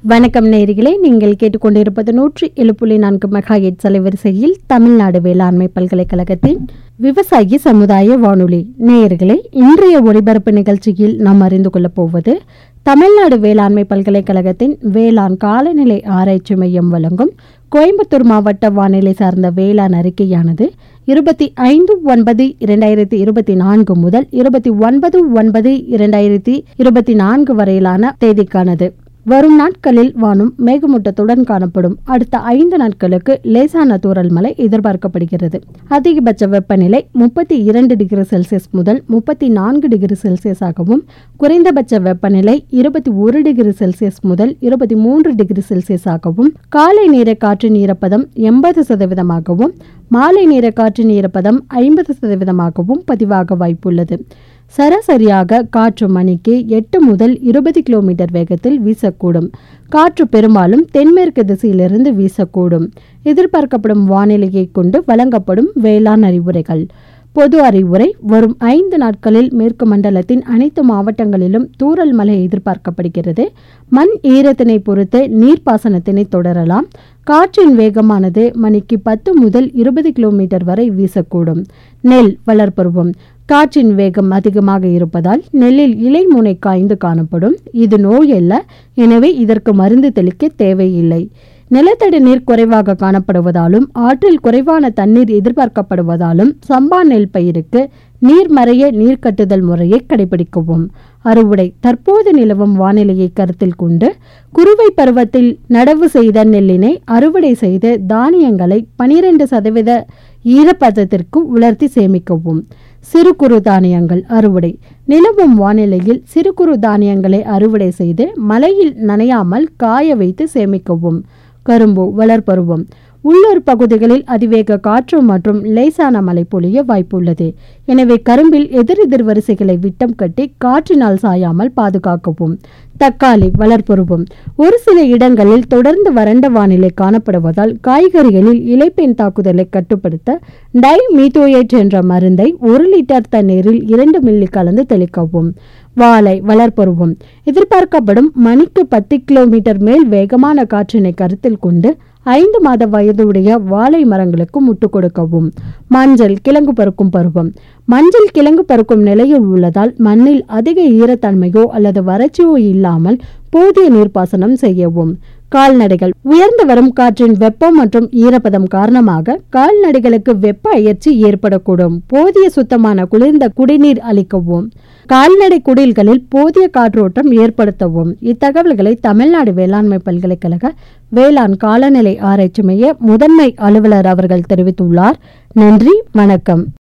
வணக்கம் நேயர்களே நீங்கள் கேட்டுக்கொண்டிருப்பது நூற்றி ஏழு புள்ளி நான்கு மெகா எட் அலைவரிசையில் தமிழ்நாடு வேளாண்மை பல்கலைக்கழகத்தின் விவசாயி சமுதாய வானொலி நேயர்களே இன்றைய ஒளிபரப்பு நிகழ்ச்சியில் நாம் அறிந்து கொள்ளப் போவது தமிழ்நாடு வேளாண்மை பல்கலைக்கழகத்தின் வேளாண் காலநிலை ஆராய்ச்சி மையம் வழங்கும் கோயம்புத்தூர் மாவட்ட வானிலை சார்ந்த வேளாண் அறிக்கையானது இருபத்தி ஐந்து ஒன்பது இரண்டாயிரத்தி இருபத்தி நான்கு முதல் இருபத்தி ஒன்பது ஒன்பது இரண்டாயிரத்தி இருபத்தி நான்கு வரையிலான தேதிக்கானது வரும் நாட்களில் வானம் மேகமூட்டத்துடன் காணப்படும் அடுத்த ஐந்து நாட்களுக்கு லேசான தூறல் மழை எதிர்பார்க்கப்படுகிறது அதிகபட்ச வெப்பநிலை முப்பத்தி இரண்டு டிகிரி செல்சியஸ் முதல் முப்பத்தி நான்கு டிகிரி செல்சியஸாகவும் குறைந்தபட்ச வெப்பநிலை இருபத்தி ஒரு டிகிரி செல்சியஸ் முதல் இருபத்தி மூன்று டிகிரி செல்சியஸாகவும் காலை நேர காற்றின் ஈரப்பதம் எண்பது சதவீதமாகவும் மாலை நேர காற்றின் ஈரப்பதம் ஐம்பது சதவீதமாகவும் பதிவாக வாய்ப்புள்ளது சராசரியாக காற்று மணிக்கு எட்டு முதல் இருபது கிலோமீட்டர் வேகத்தில் வீசக்கூடும் காற்று பெரும்பாலும் தென்மேற்கு திசையிலிருந்து வீசக்கூடும் எதிர்பார்க்கப்படும் வானிலையை கொண்டு வழங்கப்படும் வேளாண் அறிவுரைகள் பொது அறிவுரை வரும் ஐந்து நாட்களில் மேற்கு மண்டலத்தின் அனைத்து மாவட்டங்களிலும் தூறல் மழை எதிர்பார்க்கப்படுகிறது மண் ஈரத்தினை பொறுத்து நீர்ப்பாசனத்தினை தொடரலாம் காற்றின் வேகமானது மணிக்கு பத்து முதல் இருபது கிலோமீட்டர் வரை வீசக்கூடும் நெல் வளர்ப்பருவம் காற்றின் வேகம் அதிகமாக இருப்பதால் நெல்லில் இலை முனை காய்ந்து காணப்படும் இது நோய் அல்ல எனவே இதற்கு மருந்து தெளிக்க தேவையில்லை நிலத்தடி நீர் குறைவாக காணப்படுவதாலும் ஆற்றில் குறைவான தண்ணீர் எதிர்பார்க்கப்படுவதாலும் சம்பா நெல் பயிருக்கு நீர்மறைய நீர் கட்டுதல் முறையை கடைபிடிக்கவும் அறுவடை தற்போது நிலவும் வானிலையை கருத்தில் கொண்டு குறுவை பருவத்தில் நடவு செய்த நெல்லினை அறுவடை செய்து தானியங்களை பனிரெண்டு சதவீத ஈரப்பதத்திற்கு உலர்த்தி சேமிக்கவும் சிறு குறு தானியங்கள் அறுவடை நிலவும் வானிலையில் சிறு குறு தானியங்களை அறுவடை செய்து மழையில் நனையாமல் காய வைத்து சேமிக்கவும் கரும்பு வளர்ப்பருவம் உள்ளூர் பகுதிகளில் அதிவேக காற்று மற்றும் லேசான மழை பொழிய வாய்ப்புள்ளது எனவே கரும்பில் எதிரெதிர் வரிசைகளை விட்டம் கட்டி காற்றினால் சாயாமல் பாதுகாக்கவும் தக்காளி வளர்ப்பருவம் ஒரு சில இடங்களில் தொடர்ந்து வறண்ட வானிலை காணப்படுவதால் காய்கறிகளில் இலைப்பெண் தாக்குதலை கட்டுப்படுத்த டை மீத்தோயேட் என்ற மருந்தை ஒரு லிட்டர் தண்ணீரில் இரண்டு மில்லி கலந்து தெளிக்கவும் வாழை வளர்ப்பருவம் எதிர்பார்க்கப்படும் மணிக்கு பத்து கிலோமீட்டர் மேல் வேகமான காற்றினை கருத்தில் கொண்டு ஐந்து மாத வயதுடைய வாழை மரங்களுக்கு முட்டு கொடுக்கவும் மஞ்சள் கிழங்கு பருக்கும் பருவம் மஞ்சள் கிழங்கு பருக்கும் நிலையில் உள்ளதால் மண்ணில் அதிக ஈரத்தன்மையோ அல்லது வறட்சியோ இல்லாமல் போதிய நீர்ப்பாசனம் செய்யவும் கால்நடைகள் உயர்ந்து வரும் காற்றின் வெப்பம் மற்றும் ஈரப்பதம் காரணமாக கால்நடைகளுக்கு வெப்ப அயற்சி ஏற்படக்கூடும் போதிய சுத்தமான குளிர்ந்த குடிநீர் அளிக்கவும் கால்நடை குடில்களில் போதிய காற்றோட்டம் ஏற்படுத்தவும் இத்தகவல்களை தமிழ்நாடு வேளாண்மை பல்கலைக்கழக வேளாண் காலநிலை ஆராய்ச்சி மைய முதன்மை அலுவலர் அவர்கள் தெரிவித்துள்ளார் நன்றி வணக்கம்